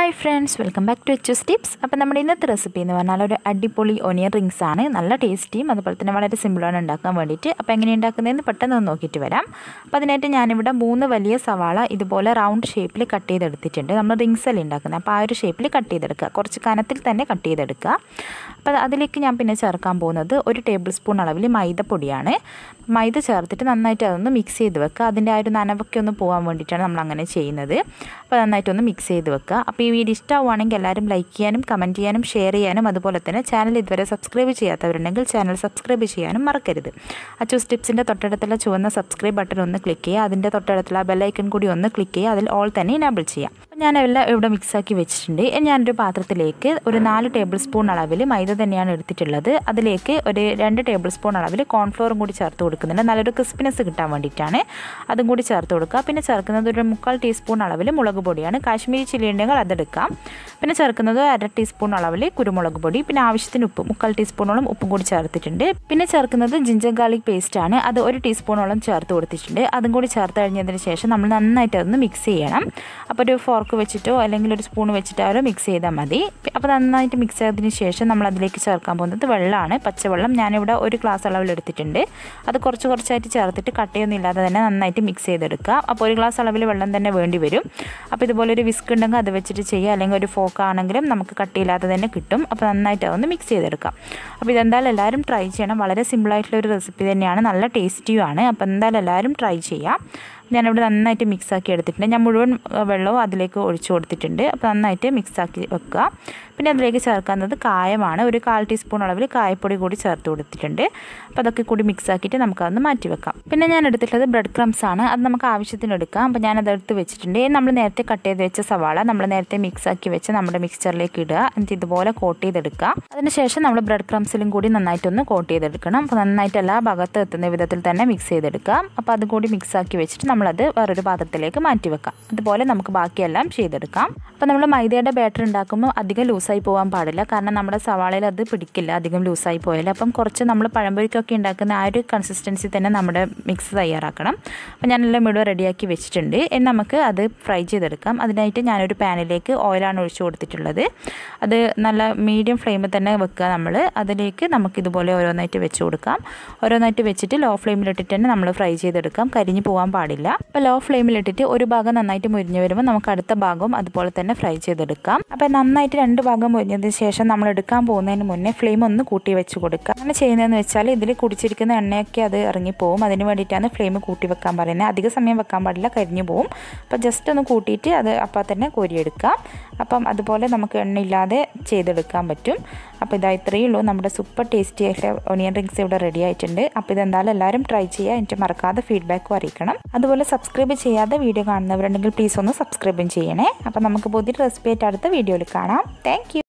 hi friends welcome back to H tips അപ്പോൾ നമ്മുടെ ഇന്നത്തെ റെസിപ്പി എന്ന് പറഞ്ഞാൽ ഒരു അടിപൊളി ഒനിയൻ റിങ്സ് ആണ് നല്ല ടേസ്റ്റിയും അതുപോലെ തന്നെ വളരെ സിമ്പിളാണ് ഉണ്ടാക്കാൻ വേണ്ടിയിട്ട് അപ്പോൾ എങ്ങനെ ഉണ്ടാക്കുന്നതെന്ന് പെട്ടെന്ന് ഒന്ന് നോക്കിയിട്ട് വരാം അപ്പോൾ അതിനായിട്ട് ഞാനിവിടെ മൂന്ന് വലിയ സവാള ഇതുപോലെ റൗണ്ട് ഷേപ്പിൽ കട്ട് ചെയ്തെടുത്തിട്ടുണ്ട് നമ്മൾ റിങ്സ് അല്ലേ ഉണ്ടാക്കുന്നത് അപ്പോൾ ആ ഒരു ഷേപ്പിൽ കട്ട് ചെയ്തെടുക്കുക കുറച്ച് കനത്തിൽ തന്നെ കട്ട് ചെയ്തെടുക്കുക അപ്പോൾ അതിലേക്ക് ഞാൻ പിന്നെ ചേർക്കാൻ പോകുന്നത് ഒരു ടേബിൾ സ്പൂൺ അളവിൽ മൈദപ്പൊടിയാണ് മൈദ ചേർത്തിട്ട് നന്നായിട്ട് അതൊന്ന് മിക്സ് ചെയ്ത് വെക്കുക അതിൻ്റെ ആ ഒരു നനവൊക്കെ ഒന്ന് പോകാൻ വേണ്ടിയിട്ടാണ് നമ്മൾ അങ്ങനെ ചെയ്യുന്നത് അപ്പോൾ നന്നായിട്ടൊന്ന് മിക്സ് ചെയ്ത് വെക്കുക അപ്പോൾ ഈ വീഡിയോ ഇഷ്ടമാവുകയാണെങ്കിൽ എല്ലാവരും ലൈക്ക് ചെയ്യാനും കമൻറ്റ് ചെയ്യാനും ഷെയർ ചെയ്യാനും അതുപോലെ തന്നെ ചാനൽ ഇതുവരെ സബ്സ്ക്രൈബ് ചെയ്യാത്തവരുണ്ടെങ്കിൽ ചാനൽ സബ്സ്ക്രൈബ് ചെയ്യാനും മറക്കരുത് അച്ചൂസ് ടിപ്സിൻ്റെ തൊട്ടടുത്തുള്ള ചുവന്ന സബ്സ്ക്രൈബ് ബട്ടൺ ഒന്ന് ക്ലിക്ക് ചെയ്യുക അതിൻ്റെ തൊട്ടടുത്തുള്ള ബെല്ലൈക്കൺ കൂടി ഒന്ന് ക്ലിക്ക് ചെയ്യുക അതിൽ ഓൾ തന്നെ ഇനാബിൾ ചെയ്യാം അപ്പോൾ ഞാനെല്ലാം ഇവിടെ മിക്സാക്കി വെച്ചിട്ടുണ്ട് ഇനി ഞാനൊരു പാത്രത്തിലേക്ക് ഒരു നാല് ടേബിൾ സ്പൂൺ അളവിൽ മൈദ തന്നെയാണ് എടുത്തിട്ടുള്ളത് അതിലേക്ക് ഒരു രണ്ട് ടേബിൾ സ്പൂൺ അളവിൽ കോൺഫ്ലോറും കൂടി ചേർത്ത് കൊടുക്കുന്നുണ്ട് നല്ലൊരു ക്രിസ്പിനെസ് കിട്ടാൻ വേണ്ടിയിട്ടാണ് അതും കൂടി ചേർത്ത് കൊടുക്കുക പിന്നെ ചേർക്കുന്നത് ഒരു മുക്കാൽ ടീസ്പൂൺ അളവിൽ മുളക് പൊടിയാണ് കാശ്മീരി ചില്ലി ഉണ്ടെങ്കിൽ അതെടുക്കാം പിന്നെ ചേർക്കുന്നത് അര ടീസ്പൂൺ അളവിൽ കുരുമുളക് പൊടി പിന്നെ ആവശ്യത്തിന് ഉപ്പ് മുക്കാൽ ടീസ്പൂണോളം ഉപ്പും കൂടി ചേർത്തിട്ടുണ്ട് പിന്നെ ചേർക്കുന്നത് ജിഞ്ചർ ഗാർലിക് പേസ്റ്റ് ആണ് അത് ഒരു ടീസ്പൂണോളം ചേർത്ത് കൊടുത്തിട്ടുണ്ട് അതും കൂടി ചേർത്ത് കഴിഞ്ഞതിന് ശേഷം നമ്മൾ നന്നായിട്ട് അതൊന്ന് മിക്സ് ചെയ്യണം അപ്പോൾ ഒരു ഫോർക്ക് വെച്ചിട്ടോ അല്ലെങ്കിൽ ഒരു സ്പൂൺ വെച്ചിട്ടോ മിക്സ് ചെയ്താൽ മതി അപ്പോൾ നന്നായിട്ട് മിക്സ് ചെയ്തതിന് ശേഷം നമ്മൾ അതിലേക്ക് ചേർക്കാൻ പോകുന്നത് വെള്ളമാണ് പച്ചവെള്ളം ഞാനിവിടെ ഒരു ഗ്ലാസ് അളവിൽ എടുത്തിട്ടുണ്ട് അത് കുറച്ച് കുറച്ചായിട്ട് ചേർത്തിട്ട് കട്ടയൊന്നും ഇല്ലാതെ തന്നെ നന്നായിട്ട് മിക്സ് ചെയ്തെടുക്കുക അപ്പോൾ ഒരു ഗ്ലാസ് അളവിൽ വെള്ളം തന്നെ വേണ്ടി വരും അപ്പോൾ ഇതുപോലെ ഒരു വിസ്ക് ഉണ്ടെങ്കിൽ അത് വെച്ചിട്ട് ചെയ്യുക അല്ലെങ്കിൽ ഒരു ഫോക്ക് ആണെങ്കിലും നമുക്ക് കട്ടിയില്ലാതെ തന്നെ കിട്ടും അപ്പോൾ നന്നായിട്ട് അതൊന്ന് മിക്സ് ചെയ്തെടുക്കാം അപ്പോൾ ഇതെന്തായാലും എല്ലാവരും ട്രൈ ചെയ്യണം വളരെ സിമ്പിളായിട്ടുള്ള ഒരു റെസിപ്പി തന്നെയാണ് നല്ല ടേസ്റ്റിയുമാണ് അപ്പോൾ എന്തായാലും എല്ലാവരും ട്രൈ ചെയ്യാം ഞാനിവിടെ നന്നായിട്ട് മിക്സാക്കി എടുത്തിട്ടുണ്ട് ഞാൻ മുഴുവൻ വെള്ളവും അതിലേക്ക് ഒഴിച്ചു കൊടുത്തിട്ടുണ്ട് അപ്പോൾ നന്നായിട്ട് മിക്സാക്കി വെക്കുക പിന്നെ അതിലേക്ക് ചേർക്കുന്നത് കായമാണ് ഒരു കാൽ ടീസ്പൂൺ അളവിൽ കായപ്പൊടി കൂടി ചേർത്ത് കൊടുത്തിട്ടുണ്ട് അപ്പോൾ അതൊക്കെ കൂടി മിക്സ് ആക്കിയിട്ട് നമുക്കതൊന്ന് മാറ്റി വെക്കാം പിന്നെ ഞാൻ എടുത്തിട്ടുള്ളത് ബ്രെഡ് ക്രംസ് ആണ് അത് നമുക്ക് ആവശ്യത്തിന് എടുക്കാം അപ്പോൾ ഞാനത് എടുത്ത് വെച്ചിട്ടുണ്ട് നമ്മൾ നേരത്തെ കട്ട് ചെയ്ത് വെച്ച സവാള നമ്മൾ നേരത്തെ മിക്സ് ആക്കി വെച്ച് നമ്മുടെ മിക്സ്ചറിലേക്ക് ഇടുക എന്നിട്ട് ഇതുപോലെ കോട്ട് ചെയ്തെടുക്കുക അതിനുശേഷം നമ്മൾ ബ്രെഡ് ക്രംസിലും കൂടി നന്നായിട്ടൊന്ന് കോട്ട് ചെയ്തെടുക്കണം അപ്പോൾ നന്നായിട്ട് എല്ലാ ഭാഗത്തും എത്തുന്ന വിധത്തിൽ തന്നെ മിക്സ് ചെയ്തെടുക്കാം അപ്പോൾ അതും കൂടി മിക്സ് ആക്കി വെച്ചിട്ട് നമ്മളത് വേറൊരു പാത്രത്തിലേക്ക് മാറ്റി വെക്കാം അതുപോലെ നമുക്ക് ബാക്കിയെല്ലാം ചെയ്തെടുക്കാം അപ്പോൾ നമ്മൾ മൈദയുടെ ബാറ്റർ ഉണ്ടാക്കുമ്പോൾ അധികം ലൂസായി പോകാൻ പാടില്ല കാരണം നമ്മുടെ സവാളയിൽ അത് പിടിക്കില്ല അധികം ലൂസായി പോയാൽ അപ്പം കുറച്ച് നമ്മൾ പഴംപൊരിക്കൊക്കെ ഉണ്ടാക്കുന്ന ആ ഒരു കൺസിസ്റ്റൻസി തന്നെ നമ്മുടെ മിക്സ് തയ്യാറാക്കണം അപ്പോൾ ഞാനെല്ലാം മുഴുവൻ റെഡിയാക്കി വെച്ചിട്ടുണ്ട് ഇനി നമുക്ക് അത് ഫ്രൈ ചെയ്തെടുക്കാം അതിനായിട്ട് ഞാനൊരു പാനിലേക്ക് ഓയിലാണ് ഒഴിച്ചു കൊടുത്തിട്ടുള്ളത് അത് നല്ല മീഡിയം ഫ്ലെയിമിൽ തന്നെ വെക്കുക നമ്മൾ അതിലേക്ക് നമുക്ക് ഇതുപോലെ ഓരോന്നായിട്ട് വെച്ച് കൊടുക്കാം ഓരോന്നായിട്ട് വെച്ചിട്ട് ലോ ഫ്ലെയിമിലിട്ടിട്ട് തന്നെ നമ്മൾ ഫ്രൈ ചെയ്തെടുക്കാം കരിഞ്ഞു പോകാൻ പാടില്ല അപ്പോൾ ലോ ഫ്ലെയിമിലിട്ടിട്ട് ഒരു ഭാഗം നന്നായിട്ട് മുരിഞ്ഞ് വരുമ്പോൾ നമുക്ക് അടുത്ത ഭാഗവും അതുപോലെ തന്നെ ഫ്രൈ ചെയ്തെടുക്കാം അപ്പോൾ നന്നായിട്ട് രണ്ട് ഭാഗം മുരിഞ്ഞതിന് ശേഷം നമ്മൾ എടുക്കാൻ പോകുന്നതിന് മുന്നേ ഫ്ലെയിം ഒന്ന് കൂട്ടി വെച്ച് കൊടുക്കുക അങ്ങനെ ചെയ്യുന്നതെന്ന് വെച്ചാൽ ഇതിൽ കുടിച്ചിരിക്കുന്ന എണ്ണയൊക്കെ അത് ഇറങ്ങിപ്പോവും അതിന് വേണ്ടിയിട്ടാണ് ഫ്ലെയിം കൂട്ടി വെക്കാൻ പറയുന്നത് അധിക സമയം വെക്കാൻ പാടില്ല കരിഞ്ഞു പോവും അപ്പോൾ ജസ്റ്റ് ഒന്ന് കൂട്ടിയിട്ട് അത് അപ്പോൾ തന്നെ കോരിയെടുക്കാം അപ്പം അതുപോലെ നമുക്ക് എണ്ണയില്ലാതെ ചെയ്തെടുക്കാൻ പറ്റും അപ്പോൾ ഇതാ ഇത്രയേ ഉള്ളൂ നമ്മുടെ സൂപ്പർ ടേസ്റ്റി ആയിട്ട് ഒനിയൻ റിങ്സ് ഇവിടെ റെഡി ആയിട്ടുണ്ട് അപ്പോൾ ഇതെന്തായാലും എല്ലാവരും ട്രൈ ചെയ്യുക എന്നിട്ട് മറക്കാതെ ഫീഡ്ബാക്കും അറിയിക്കണം അതുപോലെ സബ്സ്ക്രൈബ് ചെയ്യാതെ വീഡിയോ കാണുന്നവരുണ്ടെങ്കിൽ പ്ലീസ് ഒന്ന് സബ്സ്ക്രൈബും ചെയ്യണേ അപ്പോൾ നമുക്ക് പുതിയ റെസിപ്പി ആയിട്ട് അടുത്ത വീഡിയോയിൽ കാണാം താങ്ക്